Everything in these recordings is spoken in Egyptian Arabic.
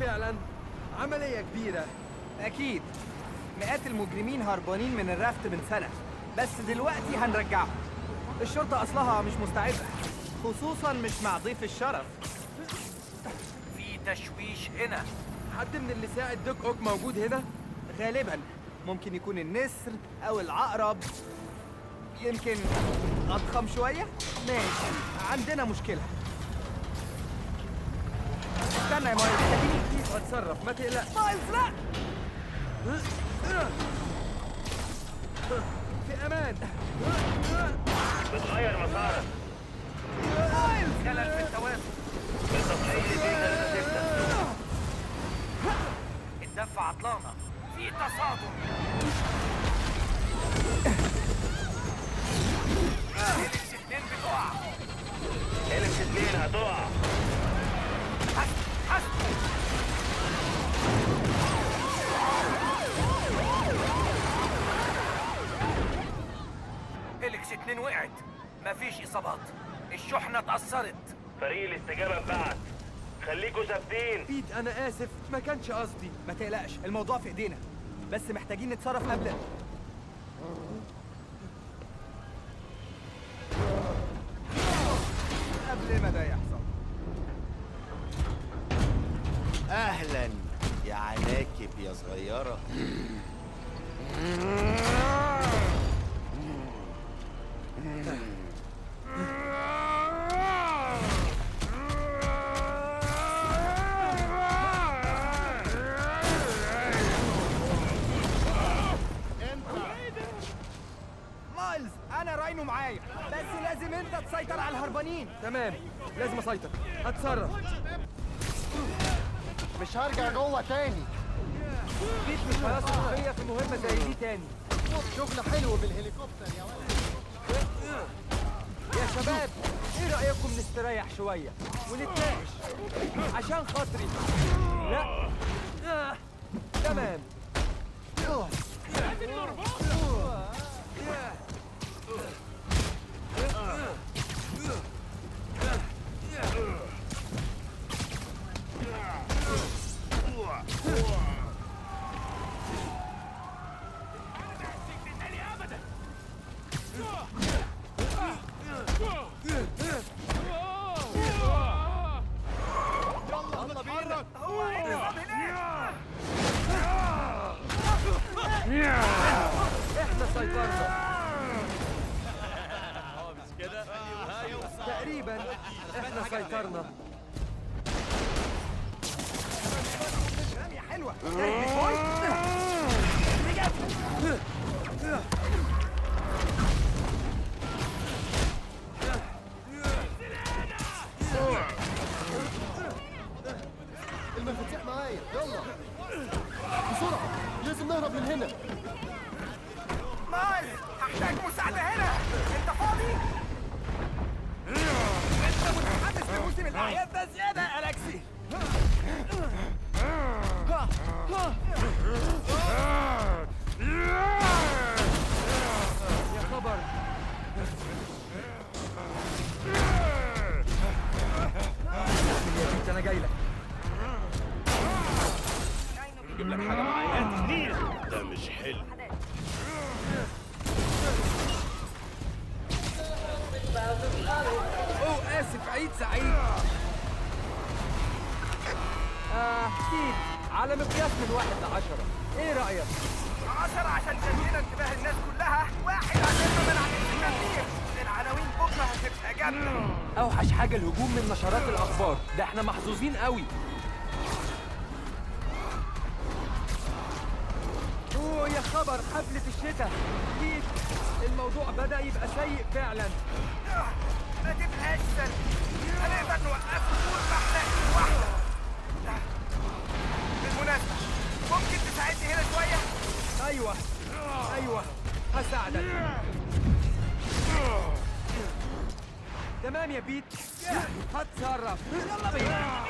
فعلا عملية كبيرة أكيد مئات المجرمين هربانين من الرفت من سنة بس دلوقتي هنرجعهم الشرطة أصلها مش مستعدة خصوصا مش مع ضيف الشرف في تشويش هنا حد من اللي ساعد دوك اوك موجود هنا غالبا ممكن يكون النسر أو العقرب يمكن أضخم شوية ماشي عندنا مشكلة استنى يا مايلز خليني اتصرف ما تقلقش مايلز لا في امان بتغير مسارك مايلز خلل في التوازن التضحية بين المسافة الدفة عطلانة في تصادم هيلكس اتنين بتقع هيلكس اتنين هتقع حسب حسب هيلكس اتنين وقعت مفيش اصابات الشحنة اتأثرت فريق الاستجابة اتبعت خليكوا ثابتين بيت انا اسف ما كانش قصدي ما تقلقش الموضوع في ايدينا بس محتاجين نتصرف قبل قبل ما ده يحصل اهلا يا عناكب يا صغيره مايلز انا راينو معايا بس لازم انت تسيطر على الهربانين تمام لازم اسيطر هتصرف مش هرجع جوه تاني بيت مش هيثق فيا في مهمة زي دي تاني شغل حلو بالهليكوبتر يا ولد يا شباب ايه رأيكم نستريح شوية ونتناقش عشان خاطري لا آه. تمام احنا سيطرنا تقريبا احنا سيطرنا رمية حلوة المفاتيح معايا يلا بسرعة لازم نهرب من هنا مايلز هحتاج مساعدة هنا انت فاضي؟ انت متحمس لموسم الاعياد ده زيادة يا الكسي يا خبر يا بنت انا جاي لك ده مش حلو اوه اسف عيد سعيد آه كيت على مقياس من واحد لعشرة ايه رأيك؟ عشرة عشان شدينا انتباه الناس كلها واحد عشان ما منعناش التغيير العناوين بكرة هتبقى جامدة اوحش حاجة الهجوم من نشرات الاخبار ده احنا محظوظين قوي اوه يا خبر حفلة الشتاء كيت الموضوع بدأ يبقى سيء فعلا ما تبقاش سلبي هنقدر نوقفه طول ما احنا ايد واحدة بالمناسبة ممكن تساعدني هنا شوية؟ ايوه ايوه هساعدك تمام يا بيت هتصرف يلا بينا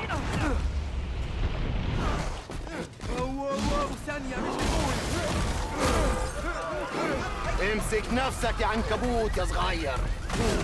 واو واو واو ثانية مش نقول امسك نفسك يا عنكبوت يا صغير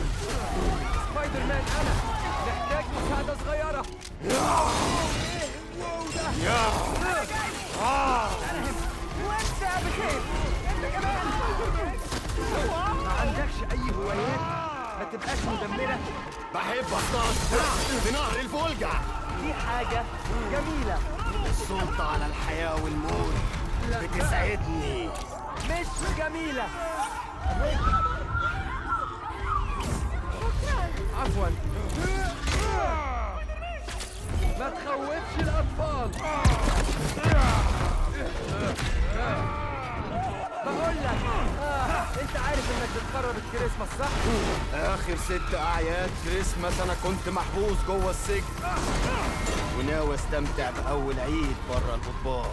سبايدر مان انا محتاج مساعدة صغيرة وانت يا بخير انت كمان ما عندكش اي هوايات ما تبقاش مدمره بحب اصطاد في نهر الفولجع دي حاجه جميله السلطة على الحياة والموت بتسعدني مش جميله عفوا ما تخوفش الاطفال بقول لك آه. انت عارف انك بتقرب الكريسماس صح آخر ست أعياد كريسماس أنا كنت محبوس جوه السجن وناوي استمتع بأول عيد بره القضبان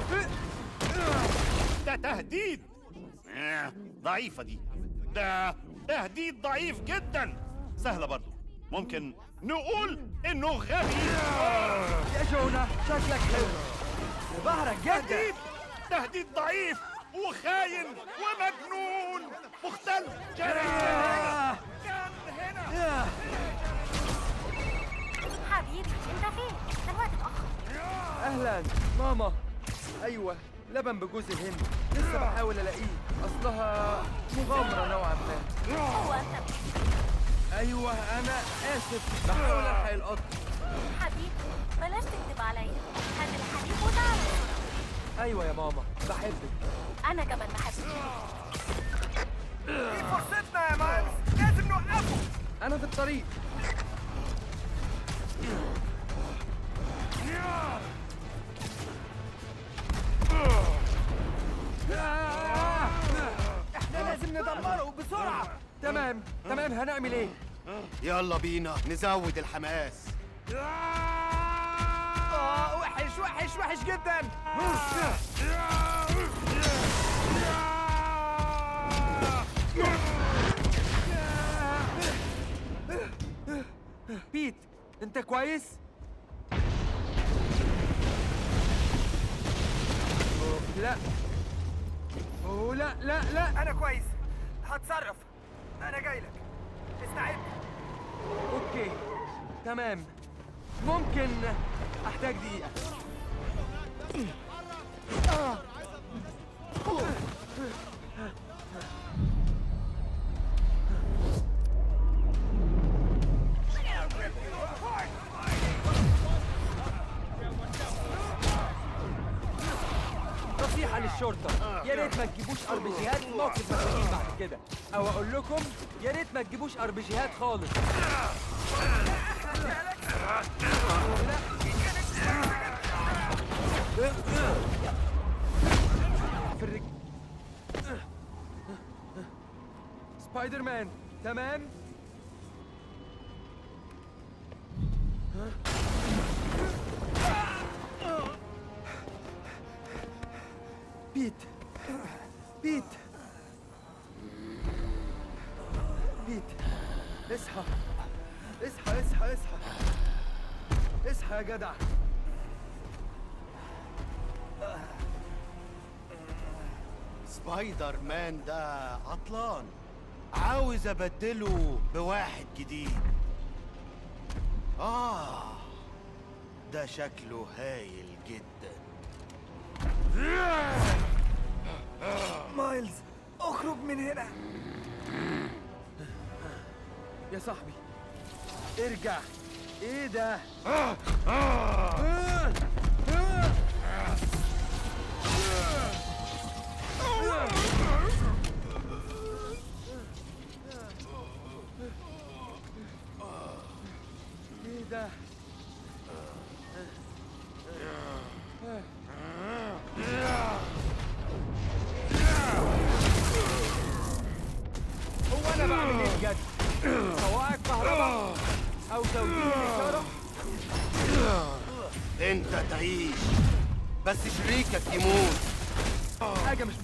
ده تهديد آه، ضعيفة دي ده تهديد ضعيف جدا سهلة برضو ممكن نقول انه غبي يا جونا شكلك حلو ظهرك جدا تهديد تهديد ضعيف وخاين ومجنون مختل جريء كان هنا حبيبي انت فين؟ الوقت اتأخر اهلا ماما ايوه لبن بجوز الهند لسه بحاول الاقيه اصلها مغامره نوعا ما هو انت ايوه انا اسف بحاول الحق القطر حبيبي بلاش تكذب عليا هات الحليب وتعالى بسرعة. ايوه يا ماما بحبك انا كمان بحبك دي فرصتنا يا مايلز لازم نوقفه انا في الطريق احنا لازم ندمره بسرعه تمام تمام هنعمل ايه يلا بينا نزود الحماس اه وحش وحش وحش جدا بيت انت كويس أوه، لا أوه لا لا لا انا كويس هتصرف انا جاي لك استعد اوكي تمام ممكن احتاج دقيقة نصيحة للشرطة يا ريت ما تجيبوش اربجيهات في موقف مسؤولين بعد كده او اقول لكم يا ريت ما تجيبوش اربجيهات خالص في الرج... سبايدر مان تمام بيت بيت بيت اصحى اصحى اصحى اصحى اصحى يا جدع سبايدر مان ده عطلان عاوز ابدله بواحد جديد آه ده شكله هايل جدا مايلز اخرج من هنا يا صاحبي ارجع ايه ده ايه ده هو انا بعمل ايه بجد صواعق كهرباء او توجيه الاشاره انت تعيش بس شريكك يموت حاجه مش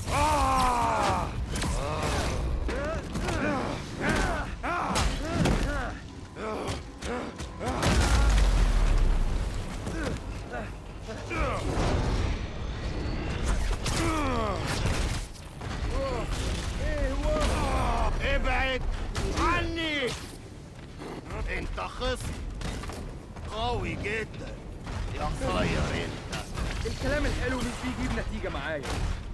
ابعد عني انت خصم قوي جدا يا قصير انت الكلام الحلو مش بيجيب نتيجة معايا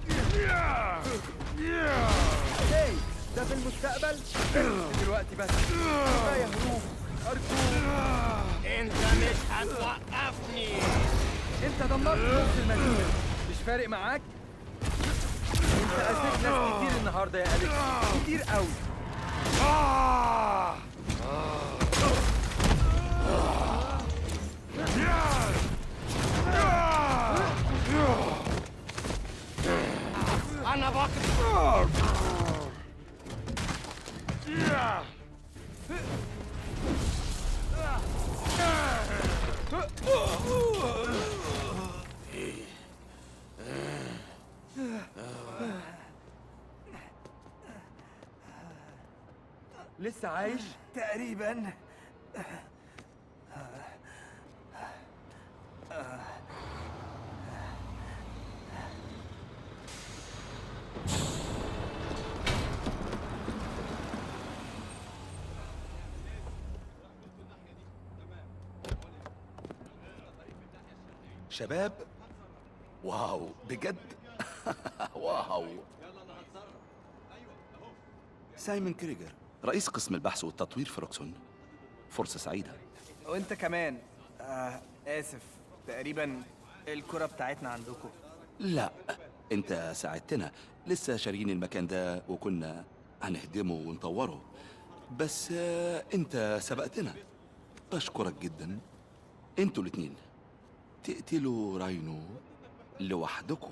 هاي ده في المستقبل دلوقتي بس كفاية هروب أرجوك انت مش هتوقفني انت دمرت نص المدينة مش فارق معاك؟ انت أذيت ناس كتير النهاردة يا أليكس كتير قوي انا بقف لسه عايش؟ تقريبا شباب واو بجد واو سايمون كريجر رئيس قسم البحث والتطوير في روكسون فرصة سعيدة وانت كمان آه اسف تقريبا الكرة بتاعتنا عندكم لا انت ساعدتنا لسه شاريين المكان ده وكنا هنهدمه ونطوره بس آه، انت سبقتنا بشكرك جدا انتوا الاتنين تقتلوا راينو لوحدكم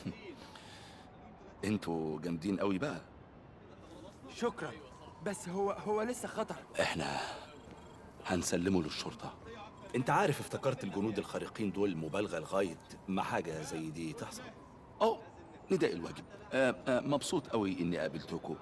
انتوا جامدين قوي بقى شكرا بس هو هو لسه خطر احنا هنسلمه للشرطة انت عارف افتكرت الجنود الخارقين دول مبالغة لغاية ما حاجة زي دي تحصل اه نداء الواجب آه آه مبسوط قوي اني قابلتكم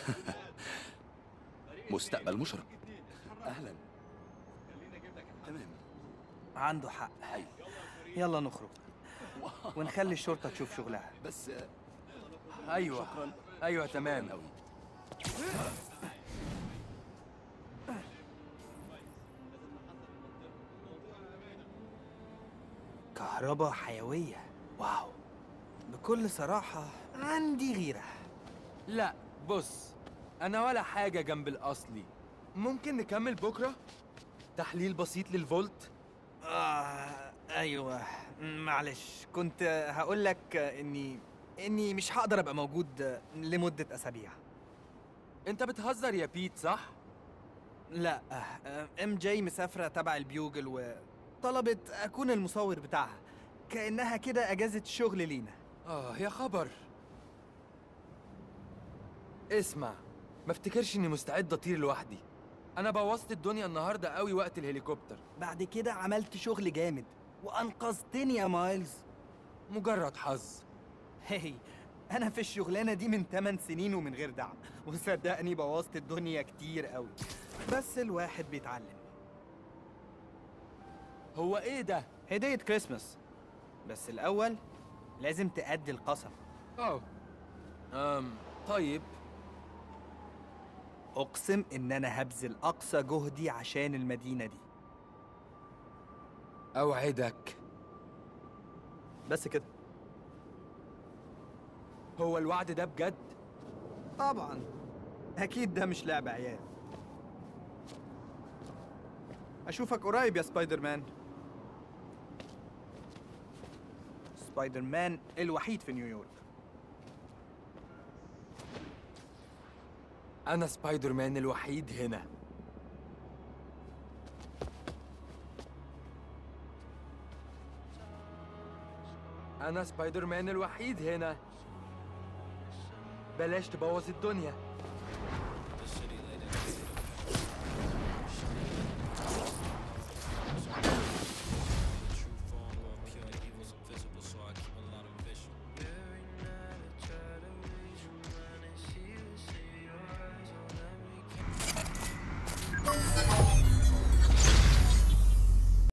مستقبل مشرق اهلا تمام عنده حق أيوة. يلا نخرج ونخلي الشرطة تشوف شغلها بس آه، أيوه أيوه تمام قوي كهرباء حيوية واو بكل صراحة عندي غيرة لا بص أنا ولا حاجة جنب الأصلي ممكن نكمل بكرة؟ تحليل بسيط للفولت؟ آه أيوة معلش كنت هقول لك إني إني مش هقدر أبقى موجود لمدة أسابيع أنت بتهزر يا بيت صح؟ لا ام جي مسافرة تبع البيوجل وطلبت أكون المصور بتاعها كأنها كده أجازة شغل لينا آه يا خبر اسمع ما افتكرش إني مستعد أطير لوحدي أنا بوظت الدنيا النهاردة قوي وقت الهليكوبتر بعد كده عملت شغل جامد وأنقذتني يا مايلز مجرد حظ هي أنا في الشغلانة دي من 8 سنين ومن غير دعم وصدقني بوظت الدنيا كتير قوي بس الواحد بيتعلم هو إيه ده؟ هدية كريسماس بس الأول لازم تأدي القسم أوه أم طيب أقسم إن أنا هبذل أقصى جهدي عشان المدينة دي أوعدك بس كده هو الوعد ده بجد؟ طبعا أكيد ده مش لعب عيال أشوفك قريب يا سبايدر مان سبايدر مان الوحيد في نيويورك أنا سبايدر مان الوحيد هنا أنا سبايدر مان الوحيد هنا بلاش تبوظ الدنيا